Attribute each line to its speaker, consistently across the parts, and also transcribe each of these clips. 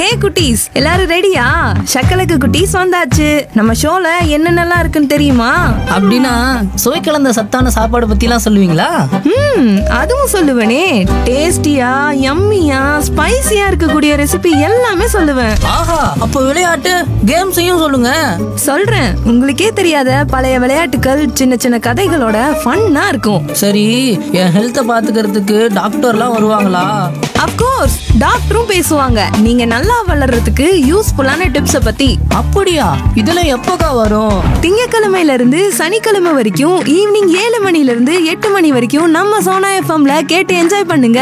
Speaker 1: குட்டீஸ் எல்லாரும் ரெடியா சக்கலக்கு குட்டீஸ் வந்தாச்சு நம்ம ஷோல என்னென்னலாம் இருக்குன்னு தெரியுமா
Speaker 2: அப்படின்னா சுவை கலந்த சத்தான சாப்பாடு பத்திலாம் சொல்லுவீங்களா
Speaker 1: ம் அதுவும் சொல்லுவேனே டேஸ்டியா யம்மியா ஸ்பைசியா இருக்கக்கூடிய ரெசிபி எல்லாமே சொல்லுவேன்
Speaker 2: ஆஹா அப்போ விளையாட்டு கேம்ஸையும் சொல்லுங்க
Speaker 1: சொல்றேன் உங்களுக்கே தெரியாத பழைய விளையாட்டுகள் சின்ன சின்ன கதைகளோட ஃபன்னா இருக்கும்
Speaker 2: சரி என் ஹெல்த்தை பாத்துக்கிறதுக்கு டாக்டர்லாம் வருவாங்களா
Speaker 1: அப்கோர்ஸ் டாக்டரும் பேசுவாங்க நீங்க நல்லா வளர்றதுக்கு யூஸ்ஃபுல்லான டிப்ஸை பத்தி
Speaker 2: அப்படியா இதெல்லாம் எப்போக்கா வரும்
Speaker 1: திங்கக்கிழமையில இருந்து சனிக்கிழமை வரைக்கும் ஈவினிங் ஏழு மணில இருந்து எட்டு மணி வரைக்கும் நம்ம சோனா எஃப்எம்ல கேட்டு என்ஜாய் பண்ணுங்க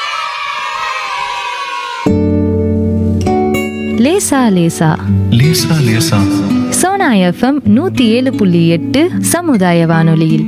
Speaker 3: லேசா லேசா
Speaker 4: லேசா லேசா
Speaker 3: சோனா எஃப்எம் நூத்தி ஏழு புள்ளி எட்டு சமுதாய வானொலியில்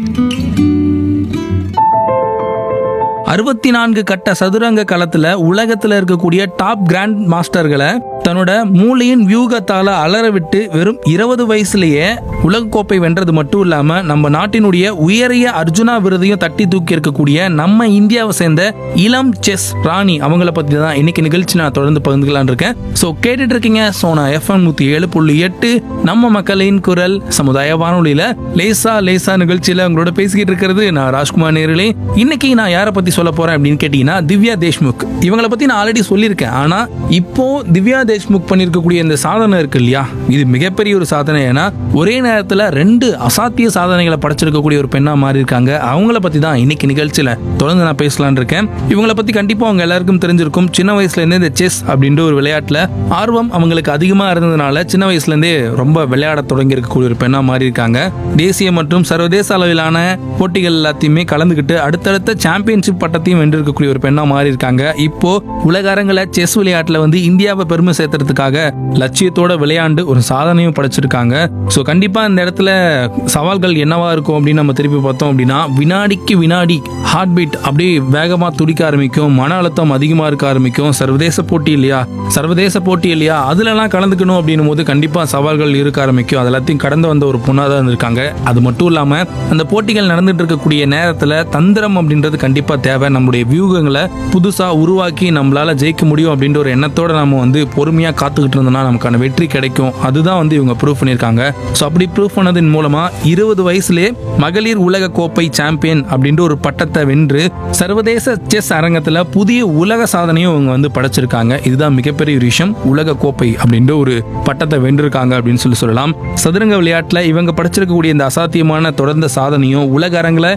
Speaker 5: அறுபத்தி நான்கு கட்ட சதுரங்க களத்துல உலகத்துல இருக்கக்கூடிய டாப் கிராண்ட் மாஸ்டர்களை தன்னோட மூளையின் வியூகத்தால அலற விட்டு வெறும் இருபது வயசுலயே உலகக்கோப்பை வென்றது மட்டும் இல்லாம நம்ம நாட்டினுடைய உயரிய அர்ஜுனா விருதையும் தட்டி தூக்கி இருக்கக்கூடிய நம்ம இந்தியாவை சேர்ந்த இளம் செஸ் ராணி அவங்கள பத்தி தான் இன்னைக்கு நிகழ்ச்சி நான் தொடர்ந்து பகிர்ந்துக்கலாம்னு இருக்கேன் ஸோ கேட்டுட்டு இருக்கீங்க சோனா எஃப்எம் நூத்தி ஏழு புள்ளி எட்டு நம்ம மக்களின் குரல் சமுதாய வானொலியில லேசா லேசா நிகழ்ச்சியில உங்களோட பேசிக்கிட்டு இருக்கிறது நான் ராஜ்குமார் நேர்களே இன்னைக்கு நான் யாரை பத்தி சொல்ல போறேன் அப்படின்னு கேட்டீங்கன்னா திவ்யா தேஷ்முக் இவங்கள பத்தி நான் ஆல்ரெடி சொல்லியிருக்கேன் ஆனா இப்போ திவ்யா தேஷ்முக் பண்ணியிருக்கக்கூடிய இந்த சாதனை இருக்கு இல்லையா இது மிகப்பெரிய ஒரு சாதனை ஏன்னா ஒரே நேரத்துல ரெண்டு அசாத்திய சாதனைகளை படைச்சிருக்கக்கூடிய ஒரு பெண்ணா மாறி இருக்காங்க அவங்கள பத்தி தான் இன்னைக்கு நிகழ்ச்சியில தொடர்ந்து நான் பேசலாம்னு இருக்கேன் இவங்கள பத்தி கண்டிப்பா அவங்க எல்லாருக்கும் தெரிஞ்சிருக்கும் சின்ன வயசுல இருந்தே இந்த செஸ் அப்படின்ற ஒரு விளையாட்டுல ஆர்வம் அவங்களுக்கு அதிகமா இருந்ததுனால சின்ன வயசுல இருந்தே ரொம்ப விளையாட தொடங்கி இருக்கக்கூடிய ஒரு பெண்ணா மாறி இருக்காங்க தேசிய மற்றும் சர்வதேச அளவிலான போட்டிகள் எல்லாத்தையுமே கலந்துக்கிட்டு அடுத்தடுத்த சாம்பியன்ஷிப் பட்டத்தையும் வென்றிருக்கக்கூடிய ஒரு பெண்ணா மாறி இருக்காங்க இப்போ உலக அரங்கில செஸ் விளையாட்டுல வந்து இந்தியாவை பெருமை சேர்த்தறதுக்காக லட்சியத்தோட விளையாண்டு ஒரு சாதனையும் படைச்சிருக்காங்க ஸோ கண்டிப்பா இந்த இடத்துல சவால்கள் என்னவா இருக்கும் அப்படின்னு நம்ம திருப்பி பார்த்தோம் அப்படின்னா வினாடிக்கு வினாடி ஹார்ட் பீட் அப்படியே வேகமா துடிக்க ஆரம்பிக்கும் மன அழுத்தம் அதிகமா இருக்க ஆரம்பிக்கும் சர்வதேச போட்டி இல்லையா சர்வதேச போட்டி இல்லையா அதுலலாம் கலந்துக்கணும் அப்படின்னும் போது கண்டிப்பா சவால்கள் இருக்க ஆரம்பிக்கும் அது எல்லாத்தையும் கடந்து வந்த ஒரு பொண்ணா தான் இருந்திருக்காங்க அது மட்டும் இல்லாம அந்த போட்டிகள் நடந்துட்டு இருக்கக்கூடிய நேரத்துல தந்திரம் அப்படின்றது கண்டிப்பா தேவை நம்மளுடைய வியூகங்களை புதுசா உருவாக்கி நம்மளால ஜெயிக்க முடியும் அப்படின்ற ஒரு எண்ணத்தோட நம்ம வந்து பொறுமையா காத்துக்கிட்டு இருந்தோம்னா நமக்கான வெற்றி கிடைக்கும் அதுதான் வந்து இவங்க ப்ரூவ் பண்ணியிருக்காங்க ஸோ அப்படி ப்ரூவ் பண்ணதின் மூலமா இருபது வயசுலே மகளிர் உலக கோப்பை சாம்பியன் அப்படின்ற ஒரு பட்டத்தை வென்று சர்வதேச செஸ் அரங்கத்துல புதிய உலக சாதனையும் இவங்க வந்து படைச்சிருக்காங்க இதுதான் மிகப்பெரிய ஒரு விஷயம் உலக கோப்பை அப்படின்ற ஒரு பட்டத்தை வென்றிருக்காங்க அப்படின்னு சொல்லி சொல்லலாம் சதுரங்க விளையாட்டுல இவங்க படைச்சிருக்கக்கூடிய இந்த அசாத்தியமான தொடர்ந்த சாதனையும் உலக அரங்கில்